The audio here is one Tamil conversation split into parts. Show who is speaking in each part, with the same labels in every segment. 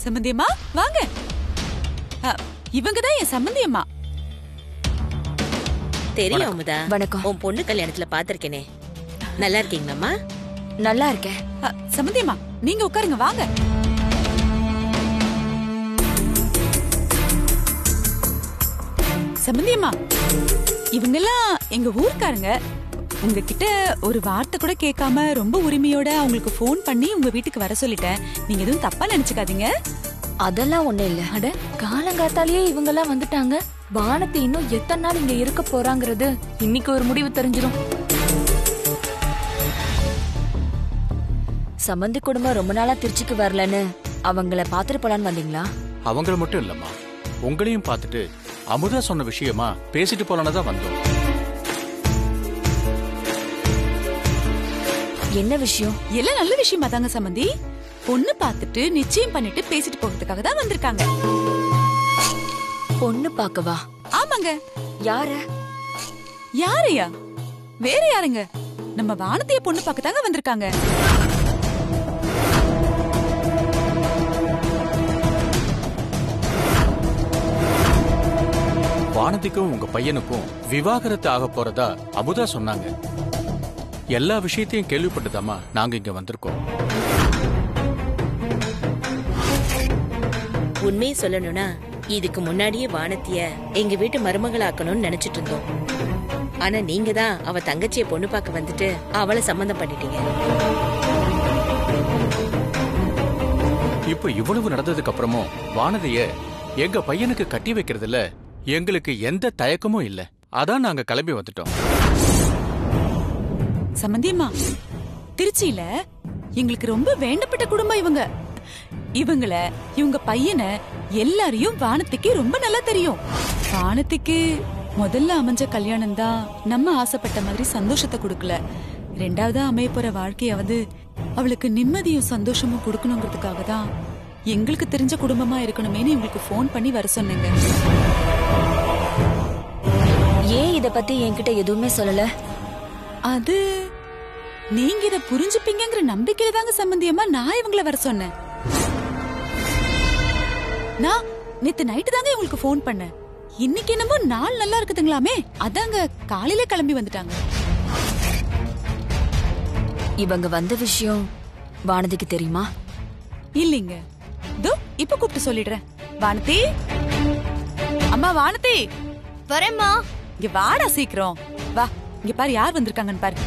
Speaker 1: சம்மந்தி அம்மா வாங்க இவங்க தான் என் சம்மந்தி அம்மா
Speaker 2: தெரியும் அமுதா
Speaker 3: வணக்கம்.
Speaker 2: உன் பொண்ணு கல்யாணத்துல பாத்திருக்கேனே நல்லா இருக்கீங்களாம்மா
Speaker 3: நல்லா இருக்கேன்
Speaker 1: அ, சம்மந்தி அம்மா நீங்க உட்காருங்க வாங்க சம்மந்தி அம்மா இவங்கெல்லாம் எங்க ஊர்க்காரங்க உங்ககிட்ட ஒரு வார்த்தை கூட கேட்காம ரொம்ப உரிமையோட அவங்களுக்கு ஃபோன் பண்ணி உங்க வீட்டுக்கு வர சொல்லிட்டேன் நீங்க எதுவும் தப்பா நினைச்சுக்காதீங்க
Speaker 3: அதெல்லாம் ஒண்ணும் இல்ல
Speaker 4: அட காலங்காத்தாலேயே இவங்க எல்லாம் வந்துட்டாங்க வானத்தை இன்னும் எத்தனை நாள் இங்க இருக்க போறாங்கிறது இன்னைக்கு ஒரு முடிவு தெரிஞ்சிடும்
Speaker 3: சம்பந்தி குடும்பம் ரொம்ப நாளா திருச்சிக்கு வரலன்னு அவங்கள பாத்துட்டு போலான்னு வந்தீங்களா
Speaker 5: அவங்கள மட்டும் இல்லம்மா உங்களையும் பார்த்துட்டு அமுதா சொன்ன விஷயமா பேசிட்டு போலான்னு தான் வந்தோம்
Speaker 3: என்ன விஷயம்
Speaker 1: எல்லாம் நல்ல விஷயமா தாங்க சம்மந்தி பொண்ணு பார்த்துட்டு நிச்சயம் பண்ணிட்டு பேசிட்டு போகிறதுக்காக தான் வந்திருக்காங்க
Speaker 3: பொண்ணு பாக்கவா
Speaker 1: ஆமாங்க
Speaker 3: யார
Speaker 1: யாரையா வேற யாருங்க நம்ம வானத்தைய பொண்ணு பார்க்க தாங்க வந்திருக்காங்க
Speaker 5: வானதிக்கும் உங்க பையனுக்கும் விவாகரத்து ஆக போறதா அமுதா சொன்னாங்க எல்லா விஷயத்தையும் கேள்விப்பட்டுதாம்மா நாங்க இங்க வந்திருக்கோம்
Speaker 2: உண்மையை சொல்லணும்னா இதுக்கு முன்னாடியே வானத்திய எங்க வீட்டு மருமகளாக்கணும்னு நினைச்சிட்டு இருந்தோம் ஆனா நீங்க தான் அவ தங்கச்சிய பொண்ணு பார்க்க வந்துட்டு அவளை சம்மந்தம் பண்ணிட்டீங்க
Speaker 5: இப்ப இவ்வளவு நடந்ததுக்கு அப்புறமும் வானதிய எங்க பையனுக்கு கட்டி வைக்கிறதுல எங்களுக்கு எந்த தயக்கமும் இல்ல அதான் நாங்க கிளம்பி வந்துட்டோம்
Speaker 1: சம்மந்தியம்மா திருச்சியில எங்களுக்கு ரொம்ப வேண்டப்பட்ட குடும்பம் இவங்க இவங்கள இவங்க பையனை எல்லாரையும் வானத்துக்கு ரொம்ப நல்லா தெரியும் வானத்துக்கு முதல்ல அமைஞ்ச கல்யாணம் தான் நம்ம ஆசைப்பட்ட மாதிரி சந்தோஷத்தை கொடுக்கல ரெண்டாவதா அமைய போற வாழ்க்கையாவது அவளுக்கு நிம்மதியும் சந்தோஷமும் கொடுக்கணுங்கிறதுக்காக தான் எங்களுக்கு தெரிஞ்ச குடும்பமா இருக்கணுமேனு இவங்களுக்கு ஃபோன் பண்ணி வர சொன்னேங்க
Speaker 3: ஏன் இத பத்தி என்கிட்ட எதுவுமே சொல்லல
Speaker 1: அது நீங்க இத புரிஞ்சுப்பீங்கங்கிற நம்பிக்கையில தாங்க சம்பந்தியமா நான் இவங்கள வர சொன்னேன் நான் நேத்து நைட்டு தாங்க இவங்களுக்கு ஃபோன் பண்ணேன் இன்னைக்கு என்னமோ நாள் நல்லா இருக்குதுங்களாமே அதாங்க காலையில கிளம்பி வந்துட்டாங்க
Speaker 3: இவங்க வந்த விஷயம் வானதிக்கு தெரியுமா
Speaker 1: இல்லீங்க தோ இப்ப கூப்பிட்டு சொல்லிடுறேன் வானதி அம்மா வானதி
Speaker 4: வரேம்மா
Speaker 1: இங்க வாடா சீக்கிரம் வா இங்க பாரு யார் வந்திருக்காங்கன்னு பாரு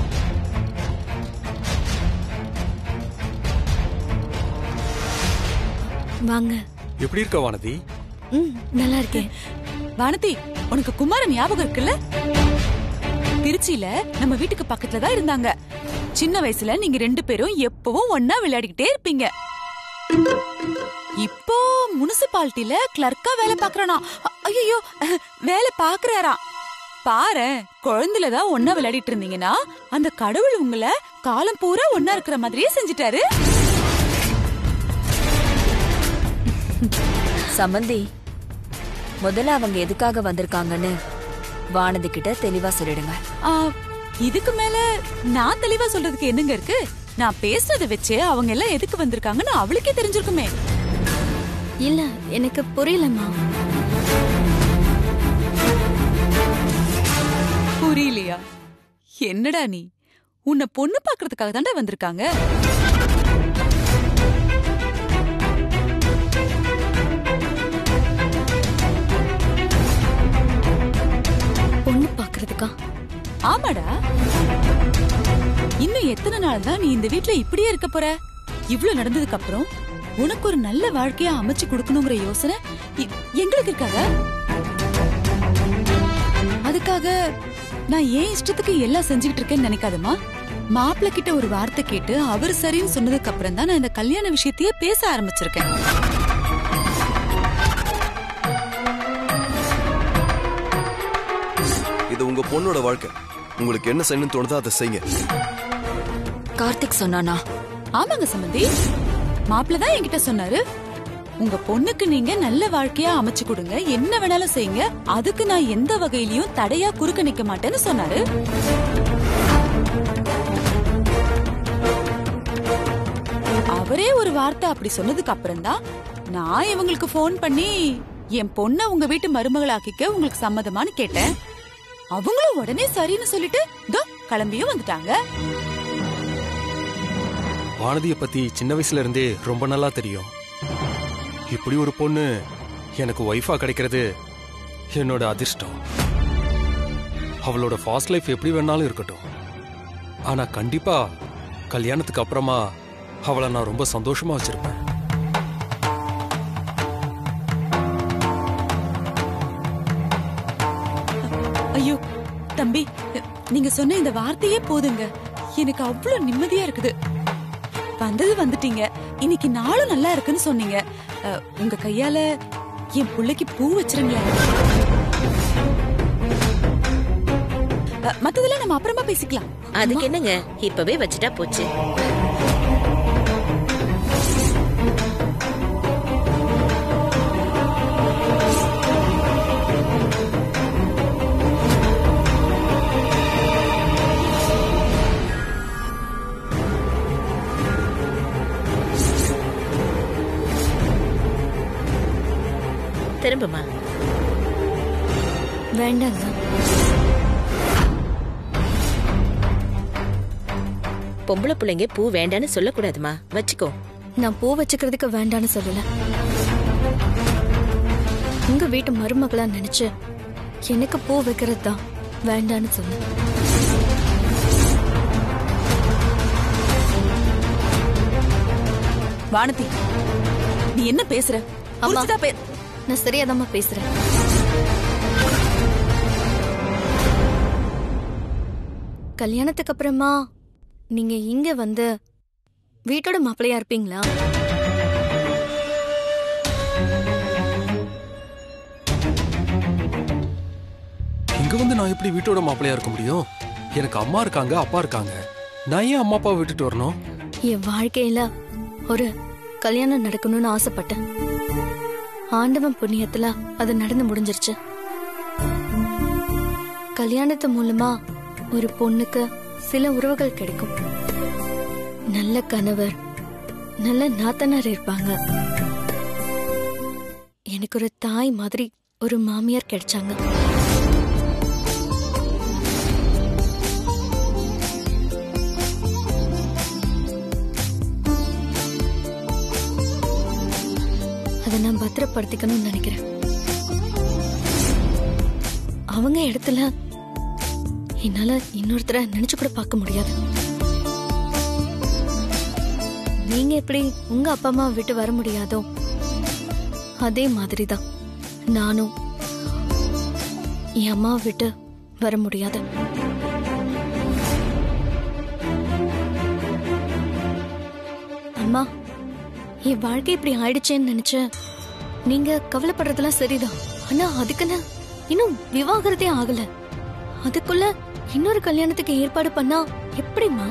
Speaker 4: வாங்க
Speaker 6: எப்படி இருக்க வானதி
Speaker 4: ம் நல்லா இருக்கேன்
Speaker 1: வானதி உனக்கு குமாரன் ஞாபகம் இருக்குல்ல திருச்சியில நம்ம வீட்டுக்கு பக்கத்துல தான் இருந்தாங்க சின்ன வயசுல நீங்க ரெண்டு பேரும் எப்பவும் ஒன்னா விளையாடிக்கிட்டே இருப்பீங்க இப்போ முனிசிபாலிட்டில கிளர்க்கா வேலை பாக்குறானா ஐயோ வேலை பாக்குறாராம் பாரு குழந்தைல தான் ஒன்னா விளையாடிட்டு இருந்தீங்கன்னா அந்த கடவுள் உங்களை காலம் பூரா ஒன்னா இருக்கிற மாதிரியே செஞ்சுட்டாரு
Speaker 3: சம்பந்தி முதல்ல அவங்க எதுக்காக வந்திருக்காங்கன்னு வானதி கிட்ட தெளிவா சொல்லிடுங்க
Speaker 1: ஆ, இதுக்கு மேல நான் தெளிவா சொல்றதுக்கு என்னங்க இருக்கு நான் பேசுறத வச்சு அவங்க எல்லாம் எதுக்கு வந்திருக்காங்கன்னு அவளுக்கே தெரிஞ்சிருக்குமே
Speaker 4: இல்ல எனக்கு புரியலம்மா
Speaker 1: புரியலையா என்னடா நீ உன்னை பொண்ணு பாக்குறதுக்காக தாண்டா வந்திருக்காங்க
Speaker 4: பொண்ணு பாக்குறதுக்கா
Speaker 1: ஆமாடா இன்னும் எத்தனை நாள் தான் நீ இந்த வீட்ல இப்படியே இருக்க போற இவ்ளோ நடந்ததுக்கு அப்புறம் உனக்கு ஒரு நல்ல வாழ்க்கையா அமைச்சு கொடுக்கணுங்கிற யோசனை எ- எங்களுக்கு இருக்காதா அதுக்காக நான் ஏன் இஷ்டத்துக்கு எல்லாம் செஞ்சுக்கிட்டு இருக்கேன்னு நினைக்காதம்மா மாப்பிள்ள கிட்ட ஒரு வார்த்தை கேட்டு அவர் சரின்னு சொன்னதுக்கு அப்புறம் தான் நான் இந்த கல்யாண விஷயத்தையே பேச ஆரம்பிச்சிருக்கேன்
Speaker 6: இது உங்க பொண்ணோட வாழ்க்கை உங்களுக்கு என்ன செய்யணும்னு தோணுதோ அதை செய்யுங்க
Speaker 3: கார்த்திக் சொன்னானா
Speaker 1: ஆமாங்க சம்பந்தி மாப்பிள்ள தான் என்கிட்ட சொன்னாரு உங்க பொண்ணுக்கு நீங்க நல்ல வாழ்க்கையா அமைச்சு கொடுங்க என்ன வேணாலும் செய்யுங்க அதுக்கு நான் எந்த வகையிலயும் தடையா குறுக்க நிக்க மாட்டேன்னு சொன்னாரு அவரே ஒரு வார்த்தை அப்படி சொன்னதுக்கு அப்புறம் தான் நான் இவங்களுக்கு ஃபோன் பண்ணி என் பொண்ண உங்க வீட்டு மருமகளாக்கிக்க உங்களுக்கு சம்மதமான்னு கேட்டேன் அவங்களும் உடனே சரின்னு சொல்லிட்டு இதோ கிளம்பியும் வந்துட்டாங்க
Speaker 7: வானதிய பத்தி சின்ன வயசுல இருந்தே ரொம்ப நல்லா தெரியும் இப்படி ஒரு பொண்ணு எனக்கு ஒய்ஃபா கிடைக்கிறது என்னோட அதிர்ஷ்டம் அவளோட ஃபாஸ்ட் லைஃப் எப்படி வேணாலும் இருக்கட்டும் ஆனா கண்டிப்பா கல்யாணத்துக்கு அப்புறமா அவளை நான் ரொம்ப சந்தோஷமா வச்சிருப்பேன்
Speaker 1: ஐயோ தம்பி நீங்க சொன்ன இந்த வார்த்தையே போதுங்க எனக்கு அவ்வளவு நிம்மதியா இருக்குது வந்தது வந்துட்டீங்க இன்னைக்கு நாளும் நல்லா இருக்குன்னு சொன்னீங்க அஹ், உங்க கையால என் புள்ளைக்கு பூ வச்சிருங்களேன் அஹ், மத்ததெல்லாம் நம்ம அப்புறமா பேசிக்கலாம்
Speaker 2: அதுக்கு என்னங்க இப்பவே வச்சுட்டா போச்சு திரும்புமா
Speaker 3: வேண்டாங்க
Speaker 2: பொம்பளை பிள்ளைங்க பூ வேண்டான்னு சொல்லக்கூடாதுமா வச்சுக்கோ
Speaker 8: நான் பூ வச்சுக்கிறதுக்கு வேண்டான்னு சொல்லல உங்க வீட்டு மருமகளா நினைச்சு எனக்கு பூ வைக்கிறது தான் வேண்டான்னு சொன்னேன்
Speaker 1: வானதி நீ என்ன பேசுற
Speaker 8: அம்மா.
Speaker 1: புரிஞ்சுதா பே
Speaker 8: நான் சரியாதாம்மா பேசுறேன் கல்யாணத்துக்கு அப்புறமா நீங்க இங்க வந்து வீட்டோட மாப்பிள்ளையா இருப்பீங்களா
Speaker 7: இங்க வந்து நான் எப்படி வீட்டோட மாப்பிள்ளையா இருக்க முடியும் எனக்கு அம்மா இருக்காங்க அப்பா இருக்காங்க நான் ஏன் அம்மா அப்பாவை விட்டுட்டு வரணும்
Speaker 8: என் வாழ்க்கையில ஒரு கல்யாணம் நடக்கணும்னு ஆசைப்பட்டேன் ஆண்டவன் புண்ணியத்துல அது நடந்து முடிஞ்சிருச்சு கல்யாணத்து மூலமா ஒரு பொண்ணுக்கு சில உறவுகள் கிடைக்கும் நல்ல கணவர் நல்ல நாத்தனார் இருப்பாங்க எனக்கு ஒரு தாய் மாதிரி ஒரு மாமியார் கிடைச்சாங்க அதை நான் பத்திரப்படுத்திக்கணும்னு நினைக்கிறேன் அவங்க இடத்துல என்னால இன்னொருத்தரை நினைச்சு கூட பார்க்க முடியாது நீங்க எப்படி உங்க அப்பா அம்மா விட்டு வர முடியாதோ அதே மாதிரி தான் நானும் என் அம்மா விட்டு வர முடியாது அம்மா என் வாழ்க்கை இப்படி ஆயிடுச்சேன்னு நினைச்சேன் நீங்க கவலைப்படுறதெல்லாம் சரிதான் ஆனா அதுக்குன்னு இன்னும் விவாகரத்தே ஆகல அதுக்குள்ள இன்னொரு கல்யாணத்துக்கு ஏற்பாடு பண்ணா எப்படிம்மா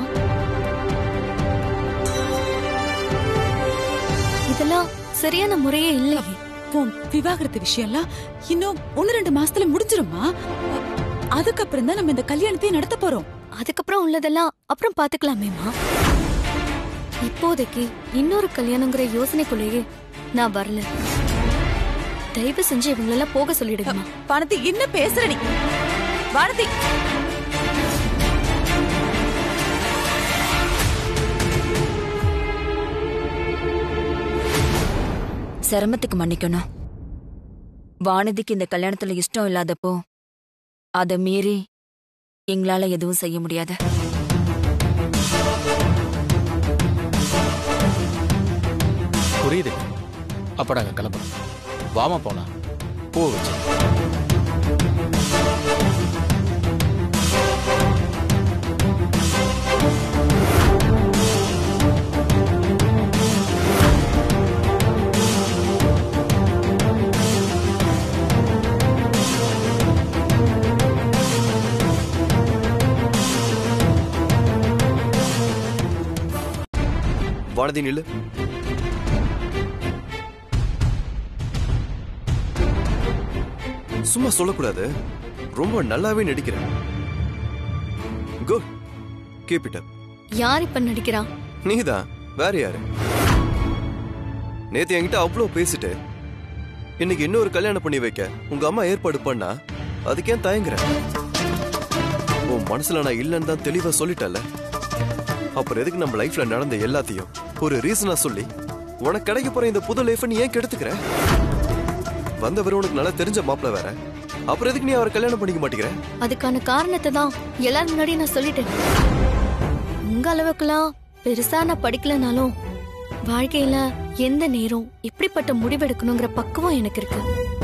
Speaker 8: இதெல்லாம் சரியான முறையே இல்லையே
Speaker 1: உன் விவாகரத்து விஷயம்லாம் இன்னும் ஒன்னு ரெண்டு மாசத்துல முடிஞ்சிருமா அதுக்கப்புறம் தான் நம்ம இந்த கல்யாணத்தை நடத்த போறோம்
Speaker 8: அதுக்கப்புறம் உள்ளதெல்லாம் அப்புறம் பாத்துக்கலாமேம்மா இப்போதைக்கு இன்னொரு கல்யாணங்கிற யோசனைக்குள்ளேயே நான் வரல தயவு செஞ்சு இவங்களெல்லாம் போக சொல்லிடுங்கம்மா
Speaker 1: வானதி என்ன பேசுற நீ வானதி
Speaker 3: சிரமத்துக்கு மன்னிக்கணும் வானதிக்கு இந்த கல்யாணத்துல இஷ்டம் இல்லாதப்போ அதை மீறி எங்களால எதுவும் செய்ய முடியாது
Speaker 5: புரியுது அப்ப நாங்க கிளம்புறோம் வாமா போலாம் பூ வச்சு
Speaker 6: வானதி நில்லு சும்மா சொல்லக்கூடாது ரொம்ப நல்லாவே நடிக்கிறேன் குட் கீப் இட் அப்
Speaker 8: யார் இப்ப நடிக்கிறா
Speaker 6: நீதான் வேற யாரு நேத்து என்கிட்ட அவ்வளோ பேசிட்டு இன்னைக்கு இன்னொரு கல்யாணம் பண்ணி வைக்க உங்க அம்மா ஏற்பாடு பண்ணா அதுக்கு ஏன் தயங்குற உன் மனசுல நான் இல்லைன்னு தான் தெளிவா சொல்லிட்டல அப்புறம் எதுக்கு நம்ம லைஃப்ல நடந்த எல்லாத்தையும் ஒரு ரீசனா சொல்லி உனக்கு கிடைக்க போற இந்த புது லைஃப் நீ ஏன் கெடுத்துக்கிற வந்தவர் உனக்கு நல்லா தெரிஞ்ச மாப்பிள்ள வேற அப்புறம் எதுக்கு நீ அவரை கல்யாணம் பண்ணிக்க மாட்டேங்கிற
Speaker 8: அதுக்கான காரணத்தை தான் எல்லாரும் முன்னாடி நான் சொல்லிட்டேன் உங்க அளவுக்குலாம் பெருசா நான் படிக்கலனாலும் வாழ்க்கையில எந்த நேரம் எப்படிப்பட்ட முடிவெடுக்கணுங்கிற பக்குவம் எனக்கு இருக்கு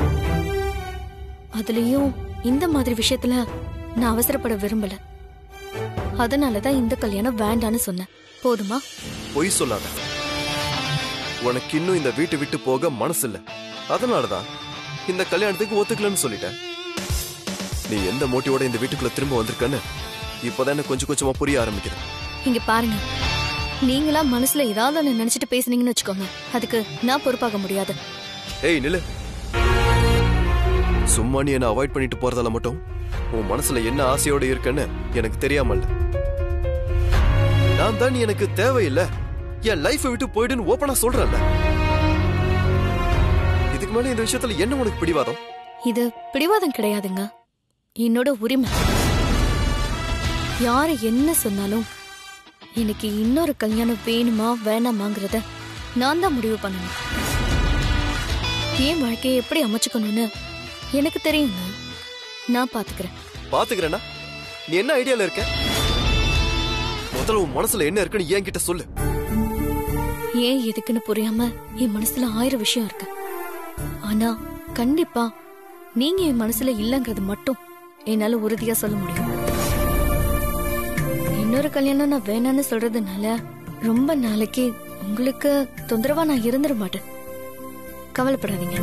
Speaker 8: அதுலயும் இந்த மாதிரி விஷயத்துல நான் அவசரப்பட விரும்பல அதனாலதான் இந்த கல்யாணம் வேண்டான்னு சொன்னேன் போதுமா
Speaker 6: பொய் சொல்லாத உனக்கு இன்னும் இந்த வீட்டை விட்டு போக மனசு இல்ல அதனாலதான் இந்த கல்யாணத்துக்கு ஒத்துக்கலன்னு சொல்லிட்டேன் நீ எந்த மோட்டிவோட இந்த வீட்டுக்குள்ள திரும்ப வந்திருக்கன்னு இப்பதான் எனக்கு கொஞ்சம் கொஞ்சமா புரிய ஆரம்பிக்குது
Speaker 8: இங்க பாருங்க நீங்களா மனசுல ஏதாவது ஒண்ணு நினைச்சிட்டு பேசுனீங்கன்னு வச்சுக்கோங்க அதுக்கு நான் பொறுப்பாக முடியாது
Speaker 6: ஏய் நில்லு சும்மா நீ என்ன அவாய்ட் பண்ணிட்டு போறதால மட்டும் உன் மனசுல என்ன ஆசையோட இருக்கன்னு எனக்கு தெரியாம இல்ல நான் தான் நீ எனக்கு தேவையில்ல என் லைஃபை விட்டு போயிடுன்னு ஓப்பனா சொல்றேன்ல இதுக்கு மேல இந்த விஷயத்துல என்ன உனக்கு பிடிவாதம்
Speaker 8: இது பிடிவாதம் கிடையாதுங்க என்னோட உரிமை யாரு என்ன சொன்னாலும் எனக்கு இன்னொரு கல்யாணம் வேணுமா வேணாமாங்கிறத நான் தான் முடிவு பண்ணணும் என் வாழ்க்கையை எப்படி அமைச்சுக்கணும்னு எனக்கு தெரியுங்க நான் பாத்துக்கிறேன்
Speaker 6: பாத்துக்கிறேன்னா நீ என்ன ஐடியால இருக்க முதல்ல உன் மனசுல என்ன இருக்குன்னு என்கிட்ட சொல்லு
Speaker 8: ஏன் எதுக்குன்னு புரியாம என் மனசுல ஆயிரம் விஷயம் இருக்கு ஆனா கண்டிப்பா நீங்க என் மனசுல இல்லங்கிறது மட்டும் என்னால உறுதியா சொல்ல முடியும் இன்னொரு கல்யாணம் நான் வேணான்னு சொல்றதுனால ரொம்ப நாளைக்கு உங்களுக்கு தொந்தரவா நான் இருந்துட மாட்டேன் கவலைப்படாதீங்க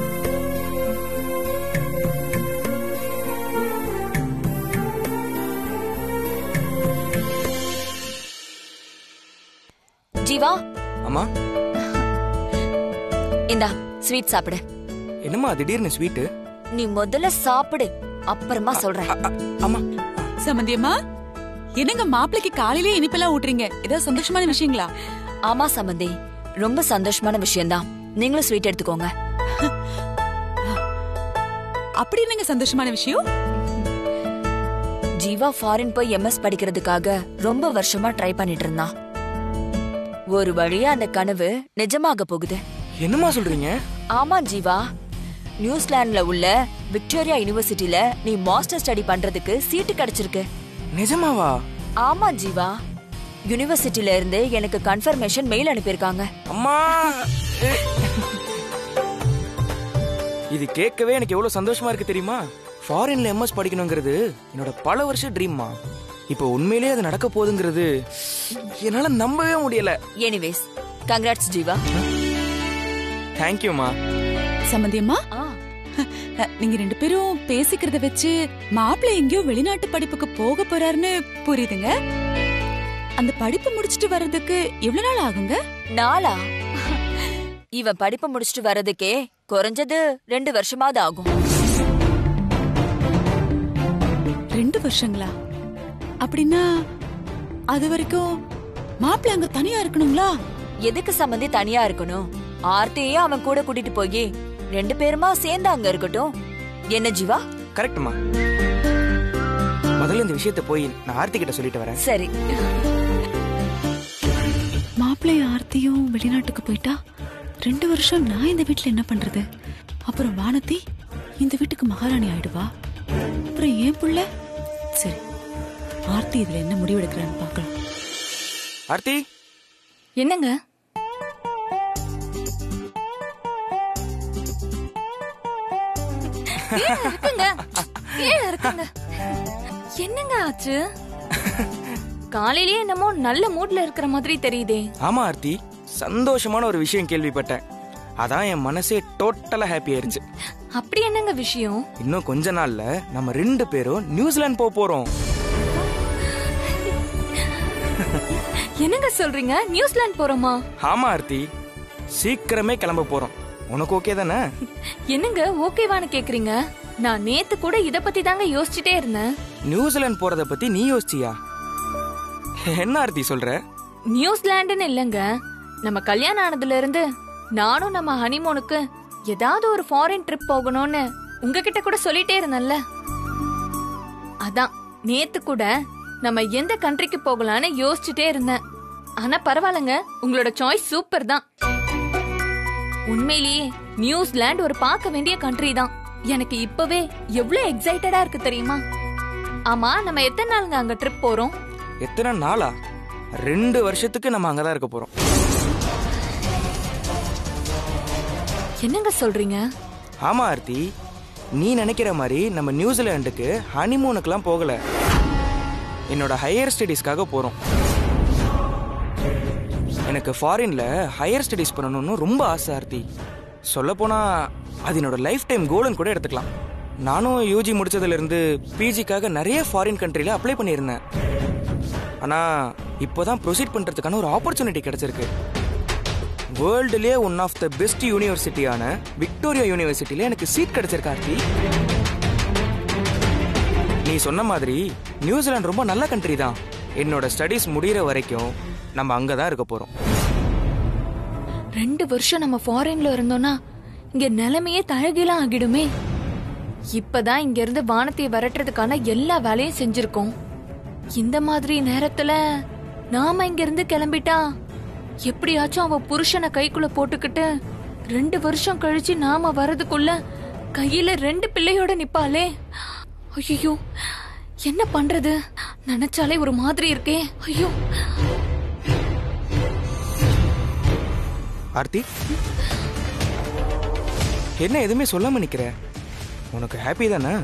Speaker 3: ஜீவா
Speaker 9: அம்மா
Speaker 3: இந்தா ஸ்வீட் சாப்பிடு
Speaker 9: என்னம்மா திடீர்னு ஸ்வீட்டு
Speaker 3: நீ முதல்ல சாப்பிடு அப்புறமா சொல்றேன்
Speaker 9: அம்மா
Speaker 1: சமந்தியம்மா என்னங்க மாப்பிளைக்கு காலையிலே இனிப்பெல்லாம் ஊட்டுறீங்க ஏதாவது சந்தோஷமான விஷயங்களா
Speaker 3: ஆமா சம்பந்தி ரொம்ப சந்தோஷமான விஷயம்தான் நீங்களும் ஸ்வீட் எடுத்துக்கோங்க
Speaker 1: அப்படி என்னங்க சந்தோஷமான விஷயம்
Speaker 3: ஜீவா ஃபாரின் போய் எம்எஸ் படிக்கிறதுக்காக ரொம்ப வருஷமா ட்ரை பண்ணிட்டு இருந்தான் ஒரு வழியா அந்த கனவு நிஜமாக போகுது
Speaker 9: என்னம்மா சொல்றீங்க
Speaker 3: ஆமா ஜீவா நியூசிலாந்துல உள்ள விக்டோரியா யுனிவர்சிட்டில நீ மாஸ்டர் ஸ்டடி பண்றதுக்கு சீட்டு கிடைச்சிருக்கு
Speaker 9: நிஜமாவா
Speaker 3: ஆமா ஜீவா யுனிவர்சிட்டில இருந்து எனக்கு கன்ஃபர்மேஷன் மெயில் அனுப்பியிருக்காங்க
Speaker 9: அம்மா இது கேட்கவே எனக்கு எவ்வளவு சந்தோஷமா இருக்கு தெரியுமா ஃபாரின்ல எம்எஸ் படிக்கணுங்கிறது என்னோட பல வருஷ ட்ரீம்மா இப்போ உண்மையிலேயே அது நடக்க போகுதுங்கிறது என்னால நம்பவே முடியல
Speaker 3: எனிவேஸ் கங்க்ராட்ஸ் ஜீவா
Speaker 9: தேங்க்யூமா
Speaker 1: சமந்தியம்மா
Speaker 3: ஆ
Speaker 1: நீங்க ரெண்டு பேரும் பேசிக்கிறத வச்சு மாப்பிள்ளை எங்கேயோ வெளிநாட்டு படிப்புக்கு போக போறாருன்னு புரியுதுங்க அந்த படிப்பு முடிச்சிட்டு வர்றதுக்கு எவ்வளவு நாள் ஆகுங்க
Speaker 3: நாளா இவன் படிப்பு முடிச்சிட்டு வர்றதுக்கே குறைஞ்சது ரெண்டு வருஷமாவது ஆகும்
Speaker 1: ரெண்டு வருஷங்களா அப்படின்னா அது வரைக்கும் மாப்பிள்ளை அங்க தனியா இருக்கணுங்களா
Speaker 3: எதுக்கு சம்பந்தி தனியா இருக்கணும் ஆர்த்தியையும் அவன் கூட கூட்டிட்டு போய் ரெண்டு பேருமா சேர்ந்து அங்க இருக்கட்டும் என்ன ஜீவா
Speaker 9: கரெக்ட்மா முதல்ல இந்த விஷயத்தை போய் நான் ஆர்த்தி கிட்ட சொல்லிட்டு வரேன்
Speaker 3: சரி
Speaker 1: மாப்பிள்ளை ஆர்த்தியும் வெளிநாட்டுக்கு போயிட்டா ரெண்டு வருஷம் நான் இந்த வீட்ல என்ன பண்றது அப்புறம் வானதி இந்த வீட்டுக்கு மகாராணி ஆயிடுவா அப்புறம் ஏன் புள்ள சரி ஆர்த்தி இதுல என்ன முடிவெடுக்கிறான்னு பார்க்கலாம்
Speaker 9: ஆர்த்தி
Speaker 4: என்னங்க கீழே இருக்குங்க கீழே இருக்குங்க என்னங்க ஆச்சு காலையிலேயே என்னமோ நல்ல மூட்ல இருக்கிற மாதிரி தெரியுதே
Speaker 9: ஆமா ஆர்த்தி சந்தோஷமான ஒரு விஷயம் கேள்விப்பட்டேன் அதான் என் மனசே டோட்டலா ஹாப்பி ஆயிருச்சு
Speaker 4: அப்படி என்னங்க விஷயம்
Speaker 9: இன்னும் கொஞ்ச நாள்ல நம்ம ரெண்டு பேரும் நியூசிலாந்து போக போறோம்
Speaker 4: என்னங்க சொல்றீங்க நியூசிலாந்து போறோமா
Speaker 9: ஆமா ஆர்த்தி சீக்கிரமே கிளம்ப போறோம் உனக்கு ஓகே தானே
Speaker 4: என்னங்க ஓகேவான்னு கேக்குறீங்க நான் நேத்து கூட இத பத்தி தாங்க யோசிச்சுட்டே இருந்தேன்
Speaker 9: நியூசிலாந்து போறத பத்தி நீ யோசிச்சியா என்ன ஆர்த்தி சொல்ற
Speaker 4: நியூசிலாண்டுன்னு இல்லங்க நம்ம கல்யாணம் ஆனதுல இருந்து நானும் நம்ம ஹனிமூனுக்கு ஏதாவது ஒரு ஃபாரின் ட்ரிப் போகணும்னு உங்ககிட்ட கூட சொல்லிட்டே இருந்தேன்ல அதான் நேத்து கூட நம்ம எந்த கண்ட்ரிக்கு போகலான்னு யோசிச்சுட்டே இருந்தேன் ஆனா பரவாயில்லங்க உங்களோட சாய்ஸ் சூப்பர் தான் உண்மையிலேயே நியூசிலாந்து ஒரு பார்க்க வேண்டிய கண்ட்ரி தான் எனக்கு இப்பவே எவ்வளவு எக்ஸைட்டடா இருக்கு தெரியுமா ஆமா நம்ம எத்தனை நாளுங்க அங்க ட்ரிப் போறோம்
Speaker 9: எத்தனை நாளா ரெண்டு வருஷத்துக்கு நம்ம அங்கதான் இருக்க போறோம்
Speaker 4: என்னங்க சொல்றீங்க
Speaker 9: ஆமா ஆர்த்தி நீ நினைக்கிற மாதிரி நம்ம நியூசிலாண்டுக்கு ஹனிமூனுக்கெல்லாம் போகல என்னோட ஹையர் ஸ்டடீஸ்க்காக போறோம் எனக்கு ஃபாரின்ல ஹையர் ஸ்டடீஸ் பண்ணணும்னு ரொம்ப ஆசை ஆர்த்தி சொல்ல போனா அது என்னோட லைஃப் டைம் கோல்னு கூட எடுத்துக்கலாம் நானும் யூஜி முடிச்சதுல இருந்து பிஜிக்காக நிறைய ஃபாரின் கண்ட்ரில அப்ளை பண்ணியிருந்தேன் ஆனா இப்போதான் ப்ரொசீட் பண்றதுக்கான ஒரு ஆப்பர்ச்சுனிட்டி கிடைச்சிருக்கு வேர்ல்டுலேயே ஒன் ஆஃப் த பெஸ்ட் யூனிவர்சிட்டியான விக்டோரியா யூனிவர்சிட்டியில எனக்கு சீட் கிடைச்சிருக்கு ஆர்த்தி நீ சொன்ன மாதிரி நியூசிலாந்து ரொம்ப நல்ல கண்ட்ரி தான் என்னோட ஸ்டடீஸ் முடியிற வரைக்கும் நம்ம அங்கே தான் இருக்க போகிறோம்
Speaker 4: ரெண்டு வருஷம் நம்ம ஃபாரின்ல இருந்தோம்னா இங்க நிலைமையே தழகிலாம் ஆகிடுமே இப்பதான் இங்க இருந்து வானத்தை விரட்டுறதுக்கான எல்லா வேலையும் செஞ்சிருக்கோம் இந்த மாதிரி நேரத்துல நாம இங்க இருந்து கிளம்பிட்டா எப்படியாச்சும் அவ புருஷனை கைக்குள்ள போட்டுக்கிட்டு ரெண்டு வருஷம் கழிச்சு நாம வரதுக்குள்ள கையில ரெண்டு பிள்ளையோட நிப்பாளே ஐயோ என்ன பண்றது நினைச்சாலே ஒரு மாதிரி இருக்கே ஐயோ
Speaker 9: ஆர்த்தி என்ன எதுவுமே சொல்லாம நிக்கிற உனக்கு ஹாப்பி தானே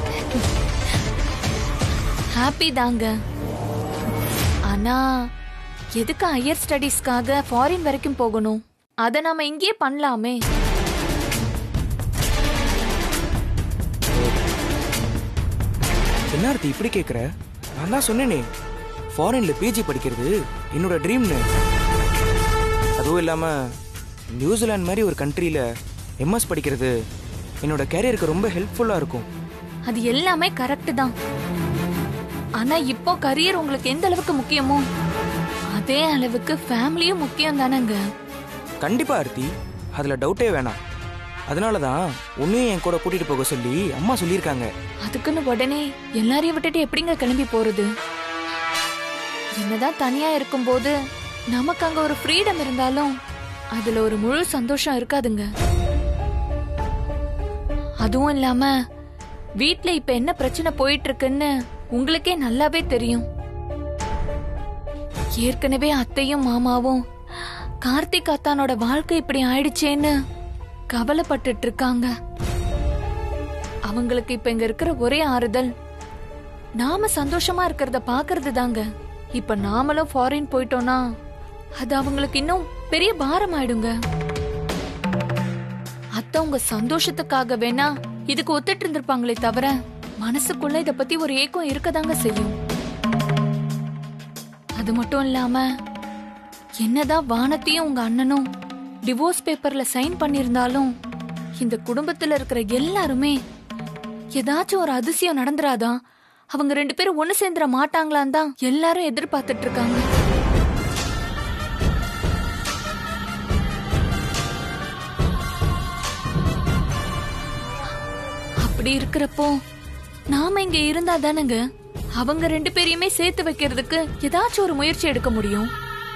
Speaker 4: ஹாப்பி தாங்க ஆனா எதுக்கு ஹையர் ஸ்டடீஸ்க்காக ஃபாரின் வரைக்கும் போகணும் அத நாம இங்கேயே பண்ணலாமே
Speaker 9: என்ன ஆர்த்தி இப்படி கேட்குற நான் தான் சொன்னேனே ஃபாரின்ல பிஜி படிக்கிறது என்னோட ட்ரீம்னு அதுவும் இல்லாம நியூசிலாந்து மாதிரி ஒரு கண்ட்ரியில எம்எஸ் படிக்கிறது என்னோட கேரியருக்கு ரொம்ப ஹெல்ப்ஃபுல்லா இருக்கும்
Speaker 4: அது எல்லாமே கரெக்ட் தான் ஆனா இப்போ கரியர் உங்களுக்கு எந்த அளவுக்கு முக்கியமோ அதே அளவுக்கு ஃபேமிலியும் முக்கியம் தானேங்க
Speaker 9: கண்டிப்பா ஆர்த்தி அதுல டவுட்டே வேணாம் அதனால தான் உன்னையும் என் கூட கூட்டிட்டு போக சொல்லி அம்மா சொல்லியிருக்காங்க
Speaker 4: அதுக்குன்னு உடனே எல்லாரையும் விட்டுட்டு எப்படிங்க கிளம்பி போறது என்னதான் தனியா இருக்கும்போது நமக்கு அங்க ஒரு ஃப்ரீடம் இருந்தாலும் அதுல ஒரு முழு சந்தோஷம் இருக்காதுங்க அதுவும் இல்லாம வீட்ல இப்ப என்ன பிரச்சனை போயிட்டு இருக்குன்னு உங்களுக்கே நல்லாவே தெரியும் ஏற்கனவே அத்தையும் மாமாவும் கார்த்திக் அத்தானோட வாழ்க்கை இப்படி ஆயிடுச்சேன்னு கவலைப்பட்டுட்டு இருக்காங்க அவங்களுக்கு இப்ப இங்க இருக்கிற ஒரே ஆறுதல் நாம சந்தோஷமா இருக்கிறத பாக்குறது தாங்க இப்ப நாமளும் ஃபாரின் போயிட்டோம்னா அது அவங்களுக்கு இன்னும் பெரிய பாரம் ஆயிடுங்க அத்தை உங்க சந்தோஷத்துக்காக வேணா இதுக்கு ஒத்துட்டு இருந்திருப்பாங்களே தவிர மனசுக்குள்ள இத பத்தி ஒரு ஏக்கம் இருக்கதாங்க செய்யும் அது மட்டும் இல்லாம என்னதான் வானத்தையும் உங்க அண்ணனும் டிவோர்ஸ் பேப்பர்ல சைன் பண்ணிருந்தாலும் இந்த குடும்பத்துல இருக்கிற எல்லாருமே ஏதாச்சும் ஒரு அதிசயம் நடந்துராதா அவங்க ரெண்டு பேரும் ஒண்ணு சேர்ந்துட மாட்டாங்களான்னு தான் எல்லாரும் எதிர்பார்த்துட்டு இருக்காங்க அப்படி இருக்கிறப்போ நாம இங்க இருந்தா தானங்க அவங்க ரெண்டு பேரையுமே சேர்த்து வைக்கிறதுக்கு ஏதாச்சும் ஒரு முயற்சி எடுக்க முடியும்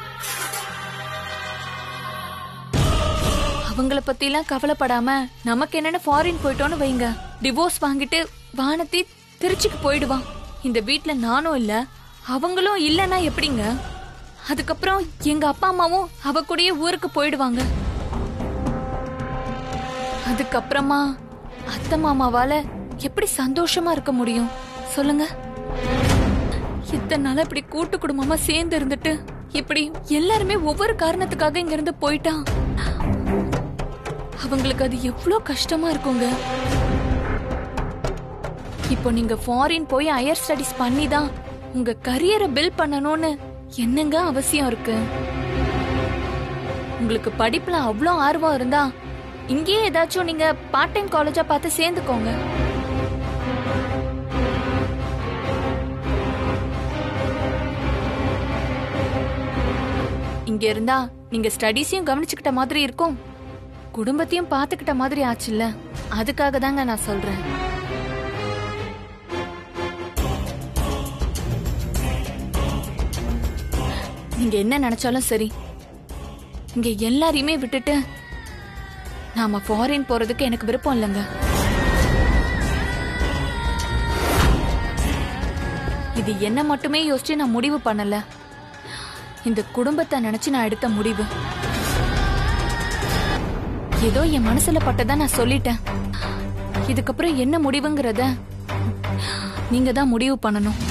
Speaker 4: அவங்கள பத்திலாம் கவலைப்படாம நமக்கு என்னன்னு ஃபாரின் போயிட்டோன்னு வைங்க டிவோர்ஸ் வாங்கிட்டு வானத்தி திருச்சிக்கு போயிடுவான் இந்த வீட்ல நானும் இல்ல அவங்களும் இல்லனா எப்படிங்க அதுக்கப்புறம் எங்க அப்பா அம்மாவும் அவ கூடயே ஊருக்கு போயிடுவாங்க அதுக்கப்புறமா அத்தை மாமாவால எப்படி சந்தோஷமா இருக்க முடியும் சொல்லுங்க இத்தனை நாளா இப்படி கூட்டு குடும்பமா சேர்ந்து இருந்துட்டு இப்படி எல்லாருமே ஒவ்வொரு காரணத்துக்காக இங்க இருந்து போயிட்டா அவங்களுக்கு அது எவ்வளோ கஷ்டமா இருக்குங்க இப்போ நீங்க ஃபாரின் போய் ஹையர் ஸ்டடிஸ் பண்ணி தான் உங்க கரியரை பில்ட் பண்ணணும்னு என்னங்க அவசியம் இருக்கு உங்களுக்கு படிப்புல அவ்வளோ ஆர்வம் இருந்தா இங்கேயே ஏதாச்சும் நீங்க பார்ட் டைம் காலேஜா பார்த்து சேர்ந்துக்கோங்க இங்க இருந்தா நீங்க ஸ்டடீஸையும் கவனிச்சுக்கிட்ட மாதிரி இருக்கும் குடும்பத்தையும் பாத்துக்கிட்ட மாதிரி ஆச்சுல்ல அதுக்காக தாங்க நான் சொல்றேன் நீங்க என்ன நினைச்சாலும் சரி இங்க எல்லாரையுமே விட்டுட்டு நாம ஃபாரின் போறதுக்கு எனக்கு விருப்பம் இல்லைங்க இது என்ன மட்டுமே யோசிச்சு நான் முடிவு பண்ணல இந்த குடும்பத்தை நினைச்சு நான் எடுத்த முடிவு ஏதோ என் மனசுல பட்டதா நான் சொல்லிட்டேன் இதுக்கப்புறம் என்ன முடிவுங்கிறத நீங்க தான் முடிவு பண்ணணும்